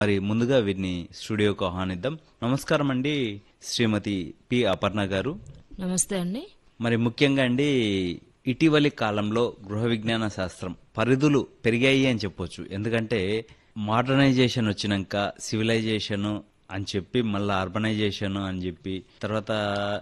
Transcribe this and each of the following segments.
మరి ముందుగా వీరిని స్టూడియోకు ఆహ్వానిద్దాం నమస్కారం అండి శ్రీమతి పి అపర్ణ గారు నమస్తే అండి మరి ముఖ్యంగా అండి ఇటీవలి కాలంలో గృహ విజ్ఞాన శాస్త్రం పరిధులు పెరిగాయి అని చెప్పొచ్చు ఎందుకంటే మోడర్నైజేషన్ వచ్చినాక సివిలైజేషన్ అని చెప్పి మళ్ళీ అర్బనైజేషన్ అని చెప్పి తర్వాత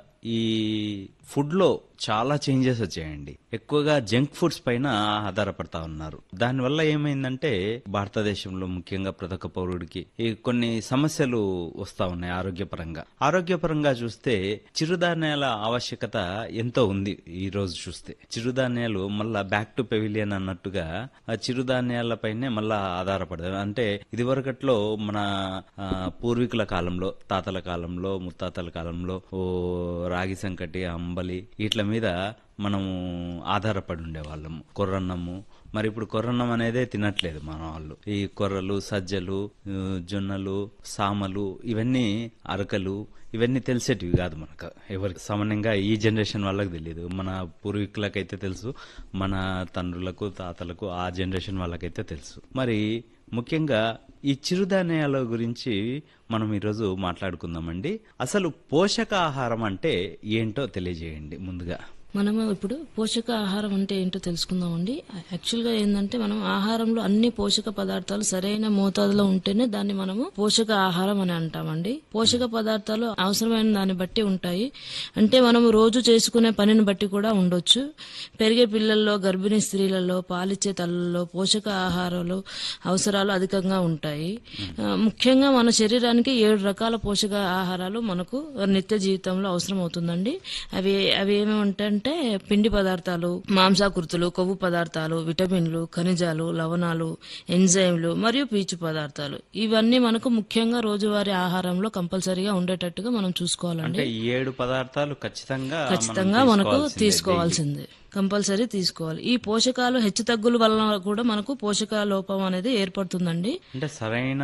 ఈ ఫుడ్ లో చాలా చేంజెస్ వచ్చాయండి ఎక్కువగా జంక్ ఫుడ్స్ పైన ఆధారపడతా ఉన్నారు దానివల్ల ఏమైందంటే భారతదేశంలో ముఖ్యంగా ప్రతి ఒక్క పౌరుడికి ఈ కొన్ని సమస్యలు వస్తా ఉన్నాయి ఆరోగ్యపరంగా ఆరోగ్యపరంగా చూస్తే చిరుధాన్యాల ఆవశ్యకత ఎంతో ఉంది ఈ రోజు చూస్తే చిరుధాన్యాలు మళ్ళా బ్యాక్ టు పెవిలియన్ అన్నట్టుగా ఆ చిరుధాన్యాలపైనే మళ్ళా ఆధారపడదు అంటే ఇదివరకట్లో మన ఆ, పూర్వీకుల కాలంలో తాతల కాలంలో ముత్తాతల కాలంలో ఓ రాగి సంకటి అంబలి వీటి మీద మనము ఆధారపడి ఉండేవాళ్ళము కొర్రన్నము మరి ఇప్పుడు కొర్రన్నం అనేదే తినట్లేదు మన వాళ్ళు ఈ కొర్రలు సజ్జలు ఆ, జొన్నలు సామలు ఇవన్నీ అరకలు ఇవన్నీ తెలిసేటివి కాదు మనకు ఎవరికి సామాన్యంగా ఈ జనరేషన్ వాళ్ళకి తెలియదు మన పూర్వీకులకైతే తెలుసు మన తండ్రులకు తాతలకు ఆ జనరేషన్ వాళ్ళకైతే తెలుసు మరి ముఖ్యంగా ఈ చిరుధాన్యాల గురించి మనం ఈరోజు మాట్లాడుకుందామండి అసలు పోషకాహారం అంటే ఏంటో తెలియజేయండి ముందుగా మనము ఇప్పుడు పోషక ఆహారం అంటే ఏంటో తెలుసుకుందామండి యాక్చువల్గా ఏంటంటే మనం ఆహారంలో అన్ని పోషక పదార్థాలు సరైన మోతాదులో ఉంటేనే దాన్ని మనము పోషక ఆహారం అని అంటామండి పోషక పదార్థాలు అవసరమైన దాన్ని బట్టి ఉంటాయి అంటే మనం రోజు చేసుకునే పనిని బట్టి కూడా ఉండొచ్చు పెరిగే పిల్లల్లో గర్భిణీ స్త్రీలలో పాలిచ్చే తల్లలో పోషక ఆహారాలు అవసరాలు అధికంగా ఉంటాయి ఆ, ముఖ్యంగా మన శరీరానికి ఏడు రకాల పోషక ఆహారాలు మనకు నిత్య జీవితంలో అవసరం అవుతుందండి అవి అవి ఏమేమంటే పిండి పదార్థాలు మాంసాకృతులు కొవ్వు పదార్థాలు విటమిన్లు ఖనిజాలు లవణాలు ఎంజైమ్లు మరియు పీచు పదార్థాలు ఇవన్నీ మనకు ముఖ్యంగా రోజువారీ ఆహారంలో కంపల్సరీగా ఉండేటట్టుగా మనం చూసుకోవాలండి అంటే ఈ ఏడు పదార్థాలు ఖచ్చితంగా మనం ఖచ్చితంగా మనకు తీసుకోవాల్సిందే. తీసుకోవాల్సిందే కంపల్సరీ తీసుకోవాలి ఈ పోషకాలు హెచ్చుతగ్గుల వలన కూడా మనకు పోషక లోపం అనేది ఏర్పడుతుందండి అంటే సరైన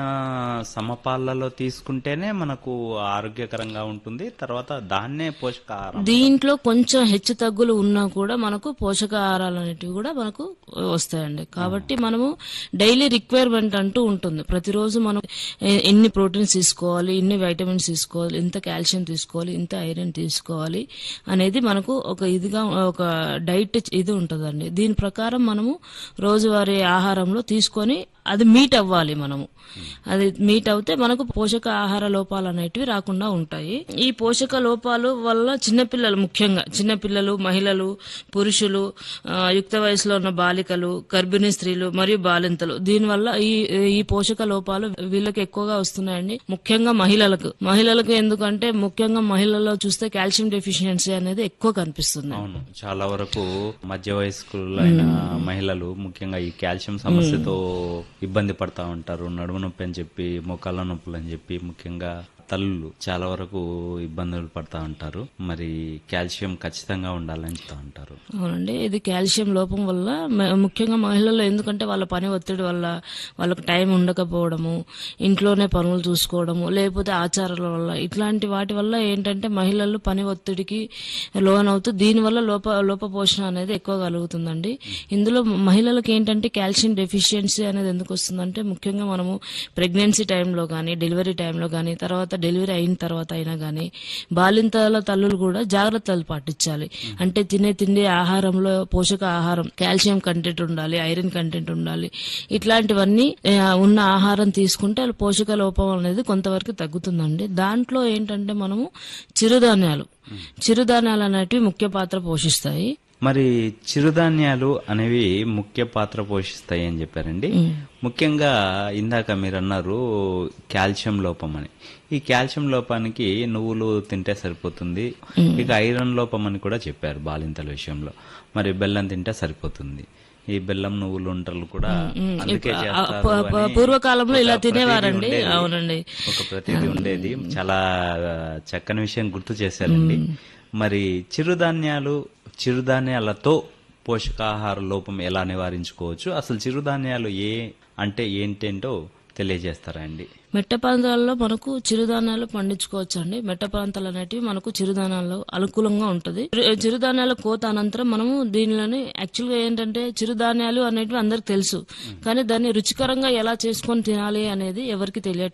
సమపాలలో తీసుకుంటేనే మనకు ఆరోగ్యకరంగా ఉంటుంది తర్వాత దాన్నే పోషకాహారం దీంట్లో కొంచెం హెచ్చు తగ్గులు ఉన్నా కూడా మనకు పోషకాహారాలు అనేటివి కూడా మనకు వస్తాయండి కాబట్టి మనము డైలీ రిక్వైర్మెంట్ అంటూ ఉంటుంది ప్రతిరోజు మనం ఎ- ఎన్ని ప్రోటీన్స్ తీసుకోవాలి ఇన్ని వైటమిన్స్ తీసుకోవాలి ఇంత కాల్షియం తీసుకోవాలి ఇంత ఐరన్ తీసుకోవాలి అనేది మనకు ఒక ఇదిగా ఒక డైట్ ఇది ఉంటుందండి దీని ప్రకారం మనము రోజువారీ ఆహారంలో తీసుకొని అది మీట్ అవ్వాలి మనము అది మీట్ అవుతే మనకు పోషక ఆహార లోపాలు అనేటివి రాకుండా ఉంటాయి ఈ పోషక లోపాలు వల్ల చిన్నపిల్లలు ముఖ్యంగా చిన్నపిల్లలు మహిళలు పురుషులు ఆ, యుక్త వయసులో ఉన్న బాలికలు గర్భిణీ స్త్రీలు మరియు బాలింతలు దీనివల్ల ఈ ఈ పోషక లోపాలు వీళ్ళకి ఎక్కువగా వస్తున్నాయండి ముఖ్యంగా మహిళలకు మహిళలకు ఎందుకంటే ముఖ్యంగా మహిళల్లో చూస్తే కాల్షియం డెఫిషియన్సీ అనేది ఎక్కువ కనిపిస్తుంది అవును చాలా వరకు మధ్య వయస్కులైన మహిళలు ముఖ్యంగా ఈ కాల్షియం సమస్యతో ఇబ్బంది పడతా ఉంటారు నడుము నొప్పి అని చెప్పి మోకాళ్ళ నొప్పులు అని చెప్పి ముఖ్యంగా తల్లులు చాలా వరకు ఇబ్బందులు పడతా ఉంటారు మరి కాల్షియం ఖచ్చితంగా ఉండాలని చెప్తా ఉంటారు అవునండి ఇది కాల్షియం లోపం వల్ల మ- ముఖ్యంగా మహిళల్లో ఎందుకంటే వాళ్ళ పని ఒత్తిడి వల్ల వాళ్ళకు టైం ఉండకపోవడము ఇంట్లోనే పనులు చూసుకోవడము లేకపోతే ఆచారాల వల్ల ఇట్లాంటి వాటి వల్ల ఏంటంటే మహిళలు పని ఒత్తిడికి లోన్ అవుతూ దీనివల్ల లోప లోపపోషణ అనేది ఎక్కువ కలుగుతుందండి ఇందులో మహిళలకు ఏంటంటే కాల్షియం డెఫిషియన్సీ అనేది ఎందుకు వస్తుందంటే ముఖ్యంగా మనము ప్రెగ్నెన్సీ టైంలో కానీ డెలివరీ టైంలో కానీ తర్వాత డెలివరీ అయిన తర్వాత అయినా కానీ బాలింతల తల్లులు కూడా జాగ్రత్తలు పాటించాలి అంటే తినే తిండి ఆహారంలో పోషక ఆహారం కాల్షియం కంటెంట్ ఉండాలి ఐరన్ కంటెంట్ ఉండాలి ఇట్లాంటివన్నీ ఆ, ఉన్న ఆహారం తీసుకుంటే వాళ్ళ పోషక లోపం అనేది కొంతవరకు తగ్గుతుందండి దాంట్లో ఏంటంటే మనము చిరుధాన్యాలు చిరుధాన్యాలు అనేటివి ముఖ్య పాత్ర పోషిస్తాయి మరి చిరుధాన్యాలు అనేవి ముఖ్య పాత్ర పోషిస్తాయి అని చెప్పారండి ముఖ్యంగా ఇందాక మీరు అన్నారు కాల్షియం లోపం అని ఈ కాల్షియం లోపానికి నువ్వులు తింటే సరిపోతుంది ఇక ఐరన్ లోపం అని కూడా చెప్పారు బాలింతల విషయంలో మరి బెల్లం తింటే సరిపోతుంది ఈ బెల్లం నువ్వులు ఉంటలు కూడా అందుకే చేస్తారు ప- ప- అని పూర్వకాలంలో ఇలా ఒక ప్రతీది తినేవారండి ఉండేది. అవునండి ఒక ప్రతిదీ ఉండేది చాలా చక్కని విషయం గుర్తు చేశారండి మరి చిరుధాన్యాలు చిరుధాన్యాలతో పోషకాహార లోపం ఎలా నివారించుకోవచ్చు అసలు చిరుధాన్యాలు ఏ అంటే ఏంటేంటో తెలియజేస్తారా అండి మెట్ట ప్రాంతాల్లో మనకు చిరుధాన్యాలు పండించుకోవచ్చు అండి మెట్ట ప్రాంతాలు అనేటివి మనకు చిరుధాన్యాలు అనుకూలంగా ఉంటుంది చిరు- చిరుధాన్యాల కోత అనంతరం మనము దీనిలోని యాక్చువల్ గా ఏంటంటే చిరుధాన్యాలు అనేటివి అందరికి తెలుసు కానీ దాన్ని రుచికరంగా ఎలా చేసుకొని తినాలి అనేది ఎవరికి తెలియట్లేదు